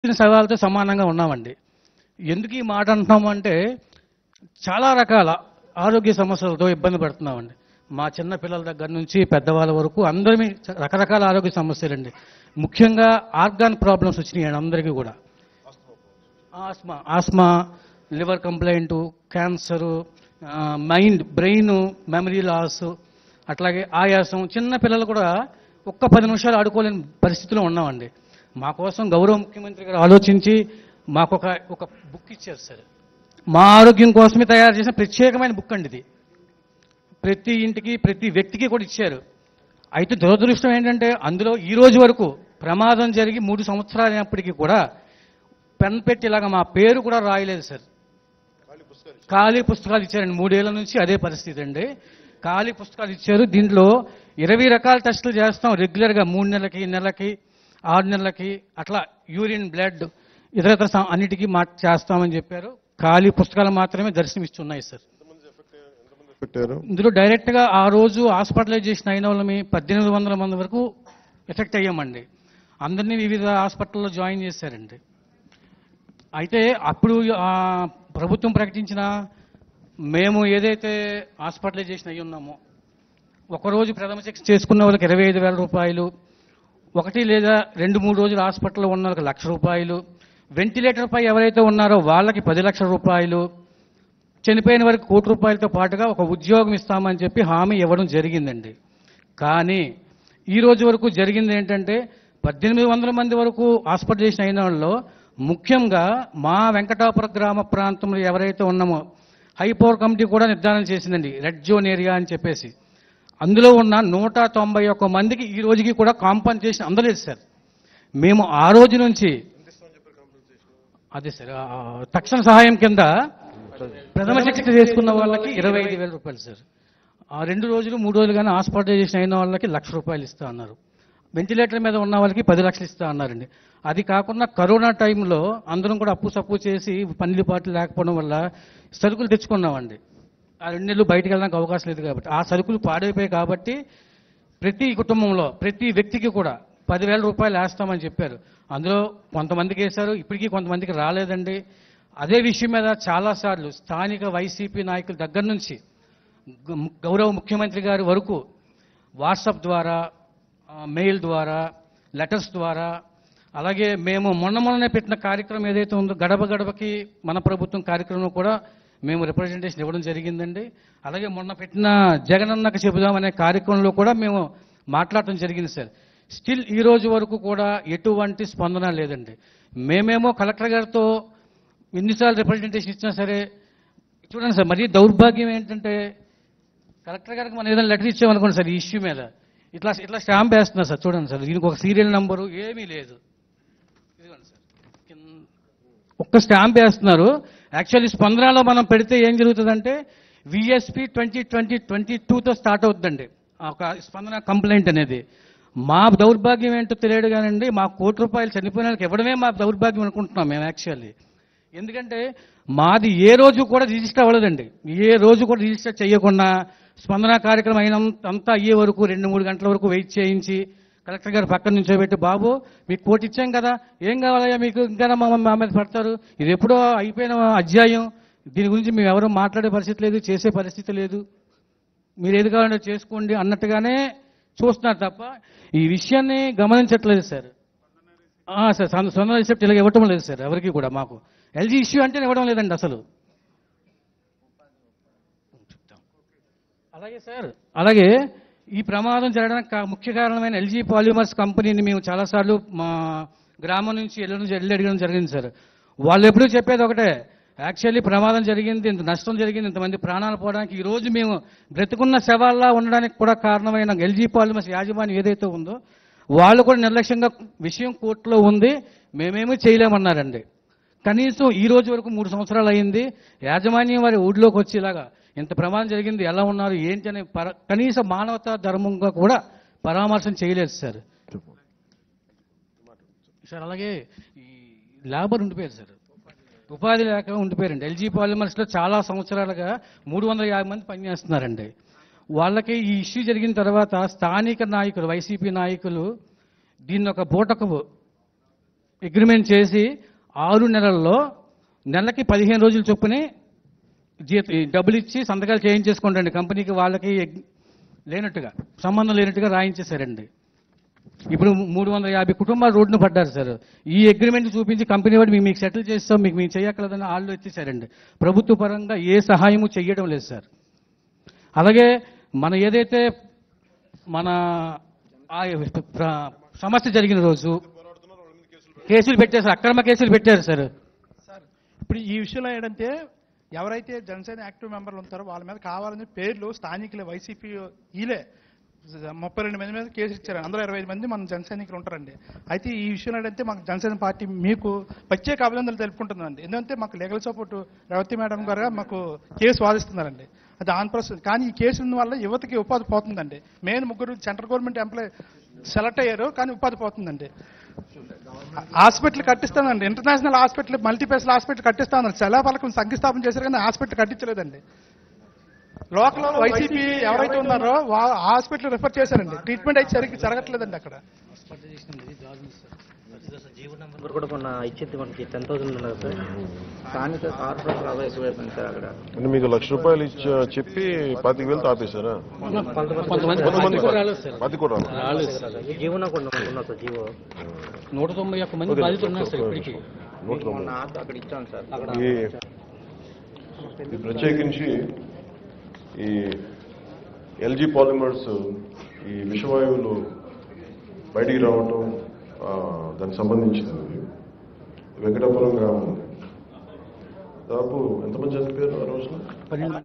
ఇచ్చిన సవాళ్ళతో సమానంగా ఉన్నామండి ఎందుకు ఈ మాట అంటున్నాము అంటే చాలా రకాల ఆరోగ్య సమస్యలతో ఇబ్బంది పడుతున్నామండి మా చిన్న పిల్లల దగ్గర నుంచి పెద్దవాళ్ళ వరకు అందరి రకరకాల ఆరోగ్య సమస్యలండి ముఖ్యంగా ఆర్గాన్ ప్రాబ్లమ్స్ వచ్చినాయండి అందరికీ కూడా asthma asthma liver complaint cancer mind brain memory loss అట్లాగే ఆయాసం చిన్న పిల్లలు కూడా ఒక్క పది నిమిషాలు ఆడుకోలేని పరిస్థితిలో ఉన్నామండి మా కోసం గౌరవ ముఖ్యమంత్రి గారు ఆలోచించి మాకు ఒక ఒక బుక్ ఇచ్చారు సార్ మా ఆరోగ్యం కోసమే తయారు చేసిన ప్రత్యేకమైన బుక్ అండి ఇది ప్రతి ఇంటికి ప్రతి వ్యక్తికి కూడా ఇచ్చారు అయితే దురదృష్టం ఏంటంటే అందులో ఈ రోజు వరకు ప్రమాదం జరిగి మూడు సంవత్సరాలు అయినప్పటికీ కూడా పెన్ పెట్టి ఇలాగా మా పేరు కూడా రాయలేదు సార్ ఖాళీ పుస్తకాలు ఇచ్చారండి మూడేళ్ల నుంచి అదే పరిస్థితి అండి ఖాళీ పుస్తకాలు ఇచ్చారు దీంట్లో ఇరవై రకాల టెస్టులు చేస్తాం రెగ్యులర్గా మూడు నెలలకి నెలకి ఆరు నెలలకి అట్లా యూరిన్ బ్లడ్ ఇతర ఇతర సా- అన్నిటికీ మా చేస్తామని చెప్పారు ఖాళీ పుస్తకాలు మాత్రమే దర్శనమిస్తున్నాయి సార్ పెట్టారు ఇందులో డైరెక్ట్గా ఆ రోజు హాస్పిటలైజేషన్ అయిన వాళ్ళమి పద్దెనిమిది వందల మంది వరకు ఎఫెక్ట్ అయ్యామండి అందరినీ వివిధ హాస్పిటల్లో జాయిన్ చేశారండి అయితే అప్పుడు ఆ ప్రభుత్వం ప్రకటించిన మేము ఏదైతే హాస్పిటలైజేషన్ అయ్యి ఉన్నామో ఒకరోజు ప్రథమ చికిత్స చేసుకున్న వాళ్ళకి ఇరవై ఐదు వేల రూపాయలు ఒకటి లేదా రెండు మూడు రోజులు హాస్పిటల్లో ఉన్న వాళ్ళకి లక్ష రూపాయలు వెంటిలేటర్ పై ఎవరైతే ఉన్నారో వాళ్ళకి పది లక్షల రూపాయలు చనిపోయిన వారికి కోటి రూపాయలతో పాటుగా ఒక ఉద్యోగం ఇస్తామని చెప్పి హామీ ఇవ్వడం జరిగిందండి కానీ ఈ రోజు వరకు జరిగింది ఏంటంటే పద్దెనిమిది వందల మంది వరకు హాస్పిటలైజేషన్ అయిన వాళ్ళలో ముఖ్యంగా మా వెంకటాపుర గ్రామ ప్రాంతంలో ఎవరైతే ఉన్నామో హై పవర్ కమిటీ కూడా నిర్ధారణ చేసిందండి రెడ్ జోన్ ఏరియా అని చెప్పేసి అందులో ఉన్న నూట తొంభై ఒక్క మందికి ఈ రోజుకి కూడా కాంపన్సేషన్ అందలేదు సార్ మేము ఆ రోజు నుంచి అదే సార్ ఆ, తక్షణ సహాయం కింద ప్రథమ చికిత్స చేసుకున్న వాళ్ళకి ఇరవై ఐదు వేల రూపాయలు సార్ ఆ రెండు రోజులు మూడు రోజులు కానీ హాస్పిటలైజేషన్ అయిన వాళ్ళకి లక్ష రూపాయలు ఇస్తా అన్నారు వెంటిలేటర్ మీద ఉన్న వాళ్ళకి పది లక్షలు ఇస్తా అన్నారండి అది కాకుండా కరోనా టైంలో అందరం కూడా అప్పు సప్పు చేసి పనులు పాటలు లేకపోవడం వల్ల సరుకులు తెచ్చుకున్నామండి ఆ రెండు నెలలు బయటకు వెళ్ళడానికి అవకాశం లేదు కాబట్టి ఆ సరుకులు పాడైపోయాయి కాబట్టి ప్రతి కుటుంబంలో ప్రతి వ్యక్తికి కూడా పదివేల రూపాయలు వేస్తామని చెప్పారు అందులో కొంతమందికి వేశారు ఇప్పటికీ కొంతమందికి రాలేదండి అదే విషయం మీద చాలాసార్లు స్థానిక వైసీపీ నాయకుల దగ్గర నుంచి గ- గౌరవ ముఖ్యమంత్రి గారి వరకు వాట్సాప్ ద్వారా ఆ, మెయిల్ ద్వారా లెటర్స్ ద్వారా అలాగే మేము మొన్న మొన్ననే పెట్టిన కార్యక్రమం ఏదైతే ఉందో గడప గడపకి మన ప్రభుత్వం కార్యక్రమం కూడా మేము రిప్రజెంటేషన్ ఇవ్వడం జరిగిందండి అలాగే మొన్న పెట్టిన జగనన్నకు చెబుదాం అనే కార్యక్రమంలో కూడా మేము మాట్లాడటం జరిగింది సార్ స్టిల్ ఈ రోజు వరకు కూడా ఎటువంటి స్పందన లేదండి మేమేమో కలెక్టర్ గారితో ఎన్నిసార్లు రిప్రజెంటేషన్ ఇచ్చినా సరే చూడండి సార్ మరీ దౌర్భాగ్యం ఏంటంటే కలెక్టర్ గారికి మనం ఏదైనా లెటర్ ఇచ్చామనుకోండి సార్ ఈ ఇష్యూ మీద ఇట్లా ఇట్లా స్టాంప్ వేస్తున్నారు సార్ చూడండి సార్ దీనికి ఒక సీరియల్ నంబరు ఏమీ లేదు ఇదిగోండి సార్ కింద- ఒక్క స్టాంప్ వేస్తున్నారు యాక్చువల్లీ స్పందనలో మనం పెడితే ఏం జరుగుతుందంటే విఎస్పి ట్వంటీ ట్వంటీ ట్వంటీ టూతో స్టార్ట్ అవుతుందండి ఆ ఒక స్పందన కంప్లైంట్ అనేది మా దౌర్భాగ్యం ఏంటో తెలియదు కానండి మా కోటి రూపాయలు చనిపోయిన వాళ్ళకి ఇవ్వడమే మా దౌర్భాగ్యం అనుకుంటున్నాం మేము యాక్చువల్లీ ఎందుకంటే మాది ఏ రోజు కూడా రిజిస్టర్ అవ్వలేదండి ఏ రోజు కూడా రిజిస్టర్ చేయకుండా స్పందన కార్యక్రమం అయినంత అంతా అయ్యే వరకు రెండు మూడు గంటల వరకు వెయిట్ చేయించి కలెక్టర్ గారు పక్కన నుంచోబెట్టి బాబు మీకు కోటి ఇచ్చాం కదా ఏం కావాలయ్యా మీకు ఇంకా మా మా మీద పడతారు ఇది ఎప్పుడో అయిపోయిన అధ్యాయం దీని గురించి మేము ఎవరు మాట్లాడే పరిస్థితి లేదు చేసే పరిస్థితి లేదు మీరు ఏది కావాలంటే చేసుకోండి అన్నట్టుగానే చూస్తున్నారు తప్ప ఈ విషయాన్ని గమనించట్లేదు సార్ ఆ, సార్ సొంత- సొంత రిసెప్ట్ ఇలా ఇవ్వటం లేదు సార్ ఎవరికి కూడా మాకు ఎల్జీ ఇష్యూ అంటే ఇవ్వడం లేదండి అసలు అలాగే సార్ అలాగే ఈ ప్రమాదం జరగడానికి కా- ముఖ్య కారణమైన ఎల్జీ పాలిమర్స్ కంపెనీని మేము చాలాసార్లు మా గ్రామం నుంచి ఎల్లు నుంచి వెళ్ళి అడగడం జరిగింది సార్ వాళ్ళు ఎప్పుడూ చెప్పేది ఒకటే యాక్చువల్లీ ప్రమాదం జరిగింది ఇంత నష్టం జరిగింది ఇంతమంది ప్రాణాలు పోవడానికి ఈ రోజు మేము బ్రతుకున్న శవాల్లా ఉండడానికి కూడా కారణమైన ఎల్జీ పాలిమర్స్ యాజమాన్యం ఏదైతే ఉందో వాళ్ళు కూడా నిర్లక్ష్యంగా విషయం కోర్టులో ఉంది మేమేమీ చేయలేమన్నారండి కనీసం ఈ రోజు వరకు మూడు సంవత్సరాలు అయింది యాజమాన్యం వారి ఊళ్ళోకి వచ్చి ఇలాగా ఇంత ప్రమాదం జరిగింది ఎలా ఉన్నారు ఏంటి అనే పర కనీస మానవతా ధర్మంగా కూడా పరామర్శం చేయలేదు సార్ సార్ అలాగే ఈ లేబర్ ఉండిపోయారు సార్ ఉపాధి లేక ఉండిపోయారండి ఎల్జీ పాలిమర్స్లో చాలా సంవత్సరాలుగా మూడు వందల యాభై మంది పనిచేస్తున్నారండి వాళ్ళకి ఈ ఇష్యూ జరిగిన తర్వాత స్థానిక నాయకులు వైసీపీ నాయకులు దీన్ని ఒక బూటకపు అగ్రిమెంట్ చేసి ఆరు నెలల్లో నెలకి పదిహేను రోజులు చొప్పునే జీత ఈ డబ్బులు ఇచ్చి సంతకాలు చేయించేసుకోండి కంపెనీకి వాళ్ళకి ఎగ్- లేనట్టుగా సంబంధం లేనట్టుగా రాయించేశారండి ఇప్పుడు మూడు వందల యాభై కుటుంబాలు రోడ్డున పడ్డారు సార్ ఈ అగ్రిమెంట్ చూపించి కంపెనీ వాడు మేము మీకు సెటిల్ చేస్తాం మీకు మేము చేయక్కర్లేదని వాళ్ళు వచ్చేసారండి ప్రభుత్వ పరంగా ఏ సహాయము చెయ్యడం లేదు సార్ అలాగే మన ఏదైతే మన ఆ ప్ర- సమస్య జరిగిన రోజు కేసులు పెట్టారు సార్ అక్రమ కేసులు పెట్టారు సార్ సార్ ఇప్పుడు ఈ విషయంలో ఏంటంటే ఎవరైతే జనసేన యాక్టివ్ మెంబర్లు ఉంటారో వాళ్ళ మీద కావాలని పేర్లు స్థానికులే వైసీపీ ఈలే ముప్పై రెండు మంది మీద కేసు ఇచ్చారు అందులో ఇరవై ఐదు మంది మన జన సైనికులు ఉంటారండి అయితే ఈ విషయంలో ఏంటంటే మాకు జనసేన పార్టీ మీకు ప్రత్యేక అభినందనలు తెలుపుకుంటుందండి ఎందుకంటే మాకు లీగల్ సపోర్ట్ రేవతి మేడం గారు మాకు కేసు వాదిస్తున్నారండి అది ఆన్ ప్రాసెస్ కానీ ఈ కేసు ఉన్న వల్ల యువతకి ఉపాధి పోతుందండి మెయిన్ ముగ్గురు సెంట్రల్ గవర్నమెంట్ ఎంప్లాయ్ సెలెక్ట్ అయ్యారు కానీ ఉపాధి పోతుందండి హాస్పిటల్ కట్టిస్తానండి ఇంటర్నేషనల్ హాస్పిటల్ మల్టీపేసల్ హాస్పిటల్ కట్టిస్తానండి శిలా పలకం శంకుస్థాపన చేశారు కానీ హాస్పిటల్ కట్టించలేదండి లోకల్ వైసీపీ ఎవరైతే ఉన్నారో వా- ఆ హాస్పిటల్ రిఫర్ చేశారండి ట్రీట్మెంట్ అయితే సరిగ్గా జరగట్లేదండి అక్కడ నెంబర్ కూడా మొన్న ఇచ్చింది మనకి టెన్ థౌసండ్ ఉన్నది సార్ స్థానిక కార్పొరేట్ లాగా ఎక్కువైపోయింది సార్ అక్కడ అంటే మీకు లక్ష రూపాయలు ఇచ్చి చెప్పి పాతిక వేలు ఆపేశారా కొంతమంది కొంతమంది కూడా రాలేదు సార్ పది కూడా రాలేదు. రాలేదు సార్ ఈ జీవన కూడా ఉన్నా సార్ జీవో నూట తొంభై ఒక్క మంది బాధితులు ఉన్నారు సార్ ఇప్పటికీ నూట మొన్న తొంభై. ఆప్ అక్కడ ఇచ్చాను సార్ అక్కడ ఈ ఈ ప్రత్యేకించి ఈ ఎల్జీ పాలిమర్స్ ఈ విషవాయువులు బయటికి రావటం ఆ, దానికి సంబంధించినది వెంకటాపురం గ్రామం దాదాపు ఎంతమంది చనిపోయారు ఆ రోజున పన్నెండు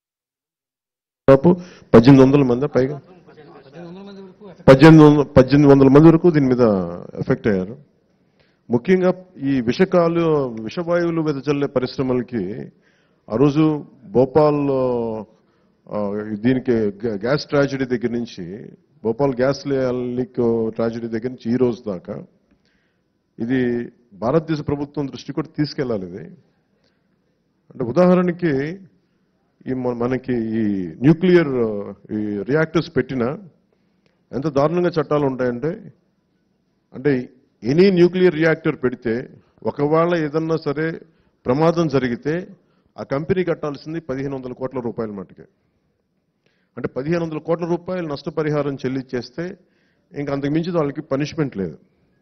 దాదాపు పద్దెనిమిది వందల మంది పైగా పద్దెనిమిది వందల మంది వరకు ఎఫెక్ట్ పద్దెనిమిది వందల పద్దెనిమిది వందల మంది వరకు దీని మీద ఎఫెక్ట్ అయ్యారు ముఖ్యంగా ఈ విషకాలు విషవాయువులు వెదజల్లే పరిశ్రమలకి ఆ రోజు భోపాల్ ఆ, దీనికి గ్యా- గ్యాస్ ట్రాజడీ దగ్గర నుంచి భోపాల్ గ్యాస్ లీక్ ట్రాజడీ దగ్గర నుంచి ఈ రోజు దాకా ఇది భారతదేశ ప్రభుత్వం దృష్టి కూడా తీసుకెళ్ళాలి ఇది అంటే ఉదాహరణకి ఈ మన- మనకి ఈ న్యూక్లియర్ ఈ రియాక్టర్స్ పెట్టినా ఎంత దారుణంగా చట్టాలు ఉంటాయంటే అంటే ఎనీ న్యూక్లియర్ రియాక్టర్ పెడితే ఒకవేళ ఏదన్నా సరే ప్రమాదం జరిగితే ఆ కంపెనీ కట్టాల్సింది పదిహేను వందల కోట్ల రూపాయల మటుకే అంటే పదిహేను వందల కోట్ల రూపాయలు నష్టపరిహారం చెల్లించేస్తే ఇంకా అంతకు మించి వాళ్ళకి పనిష్మెంట్ లేదు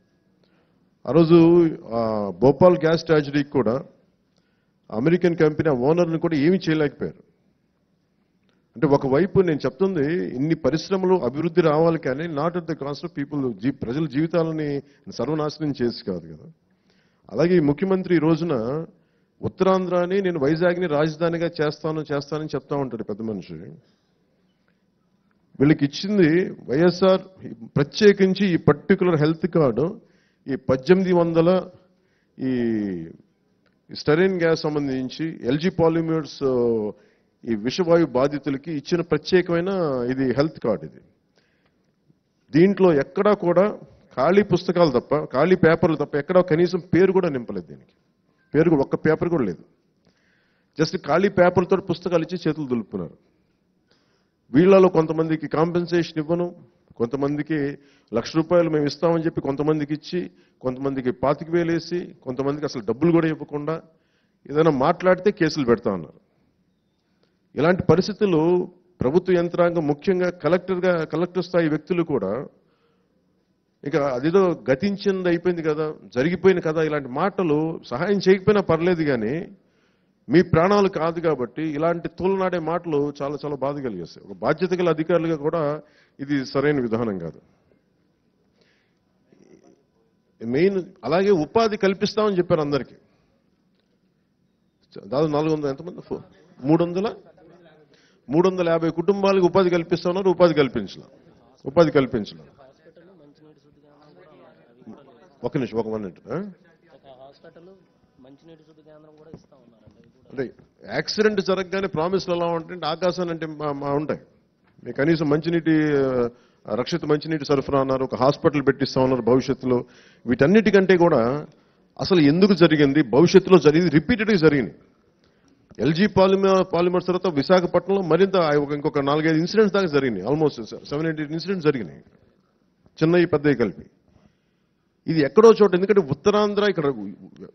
ఆ రోజు ఆ, భోపాల్ గ్యాస్ ట్రాజడీకి కూడా అమెరికన్ కంపెనీ ఆ ఓనర్ని కూడా ఏమీ చేయలేకపోయారు అంటే ఒకవైపు నేను చెప్తుంది ఇన్ని పరిశ్రమలు అభివృద్ధి రావాలి కానీ not at the cost of people ప్రజల జీవితాలని సర్వనాశనం చేసి కాదు కదా అలాగే ఈ ముఖ్యమంత్రి ఈ రోజున ఉత్తరాంధ్రాని నేను వైజాగ్ని రాజధానిగా చేస్తాను చేస్తానని చెప్తా ఉంటాడు పెద్ద మనిషి వీళ్ళకి ఇచ్చింది వైఎస్ఆర్ ప్రత్యేకించి ఈ పర్టికులర్ హెల్త్ కార్డు ఈ పద్దెనిమిది వందల ఈ స్టెరైన్ గ్యాస్ సంబంధించి ఎల్జీ పాలిమర్స్ ఈ విషవాయు బాధితులకి ఇచ్చిన ప్రత్యేకమైన ఇది హెల్త్ కార్డ్ ఇది దీంట్లో ఎక్కడా కూడా ఖాళీ పుస్తకాలు తప్ప ఖాళీ పేపర్లు తప్ప ఎక్కడా కనీసం పేరు కూడా నింపలేదు దీనికి పేరు కూడా ఒక్క పేపర్ కూడా లేదు జస్ట్ ఖాళీ పేపర్తో పుస్తకాలు ఇచ్చి చేతులు దులుపుతున్నారు వీళ్ళలో కొంతమందికి కాంపెన్సేషన్ ఇవ్వను కొంతమందికి లక్ష రూపాయలు మేము ఇస్తామని చెప్పి కొంతమందికి ఇచ్చి కొంతమందికి పాతిక వేలు వేసి కొంతమందికి అసలు డబ్బులు కూడా ఇవ్వకుండా ఏదైనా మాట్లాడితే కేసులు పెడతా ఉన్నారు ఇలాంటి పరిస్థితులు ప్రభుత్వ యంత్రాంగం ముఖ్యంగా కలెక్టర్గా కలెక్టర్ స్థాయి వ్యక్తులు కూడా ఇక అదేదో గతించింది అయిపోయింది కదా జరిగిపోయింది కదా ఇలాంటి మాటలు సహాయం చేయకపోయినా పర్లేదు కానీ మీ ప్రాణాలు కాదు కాబట్టి ఇలాంటి తూలనాడే మాటలు చాలా చాలా బాధ కలిగేస్తాయి ఒక బాధ్యత గల అధికారులుగా కూడా ఇది సరైన విధానం కాదు మెయిన్ అలాగే ఉపాధి కల్పిస్తామని చెప్పారు అందరికీ దాదాపు నాలుగు వందల ఎంతమంది ఫో- మూడు వందల మూడు వందల యాభై కుటుంబాలకు ఉపాధి కల్పిస్తున్నారు ఉపాధి కల్పించలే ఉపాధి కల్పించలే ఒక నిమిషం ఒక మినిట్ ఆ? హాస్పిటల్ మంచినీటి శుద్ధి కేంద్రం కూడా ఇస్తా ఉన్నారండి అంటే యాక్సిడెంట్ జరగగానే ప్రామిస్లు ఎలా ఉంటాయంటే ఆకాశాన్ని అంటే మా- మా ఉంటాయి మీకు కనీసం మంచినీటి ఆ, రక్షిత మంచినీటి సరఫరా అన్నారు ఒక హాస్పిటల్ పెట్టిస్తా ఉన్నారు భవిష్యత్తులో వీటన్నిటికంటే కూడా అసలు ఎందుకు జరిగింది భవిష్యత్తులో జరిగింది రిపీటెడ్గా జరిగింది ఎల్జీ పాలిమర్ పాలిమర్స్ తర్వాత విశాఖపట్నంలో మరింత ఒక- ఇంకొక నాలుగైదు ఇన్సిడెంట్స్ దాకా జరిగినాయి ఆల్మోస్ట్ సెవెన్ ఎయిట్ ఇన్సిడెంట్స్ జరిగినాయి చిన్నవి పెద్దవి కలిపి ఇది ఎక్కడో చోట ఎందుకంటే ఉత్తరాంధ్ర ఇక్కడ